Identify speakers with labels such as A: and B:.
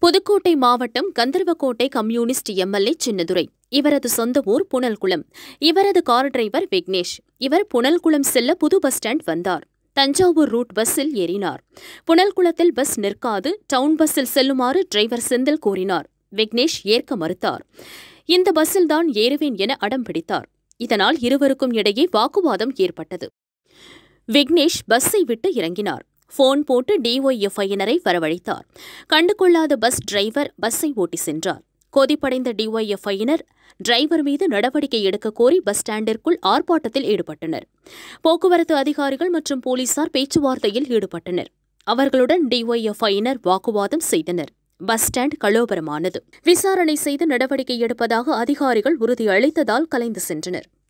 A: புதுக்கோட்டை மாவட்டம் Gandarvakottai communist MLA Chinnadurai இவரது சொந்த ஊர் புனல்குளம் இவரது கார் டிரைவர் விக்னேஷ் இவர் புனல்குளம் செல்ல புது பஸ் ஸ்டாண்ட் வந்தார் தஞ்சாவூர் ரூட் பஸ்ஸில் ஏறினார் புனல்குளத்தில் பஸ் நிற்காது டவுன் பஸ்ஸில் செல்லுமாறு டிரைவர் செந்தில் கூறினார் விக்னேஷ் ஏற்க மறுத்தார் இந்த பஸ்ஸில்தான் ஏறுவேன் என அடம் பிடித்தார் இதனால் இருவருக்கும் இடையே வாக்குவாதம் ஏற்பட்டது விக்னேஷ் பஸ்ஸை விட்டு இறங்கினார் போன் போட்டு டிஒய்எஃப்ஐயினரை வரவழைத்தார் கண்டுகொள்ளாத பஸ் டிரைவர் பஸ்ஸை ஓட்டி சென்றார் கொதிப்படைந்த டிஒய்எஃப்ஐயினர் டிரைவர் மீது நடவடிக்கை எடுக்க கோரி பஸ் ஸ்டாண்டிற்குள் ஆர்ப்பாட்டத்தில் ஈடுபட்டனர் போக்குவரத்து அதிகாரிகள் மற்றும் போலீசார் பேச்சுவார்த்தையில் ஈடுபட்டனர் அவர்களுடன் டிஒய்எஃப்ஐயினர் வாக்குவாதம் செய்தனர் பஸ் ஸ்டாண்ட் கலோபரமானது விசாரணை செய்து நடவடிக்கை எடுப்பதாக அதிகாரிகள் உறுதியளித்ததால் கலைந்து சென்றனர்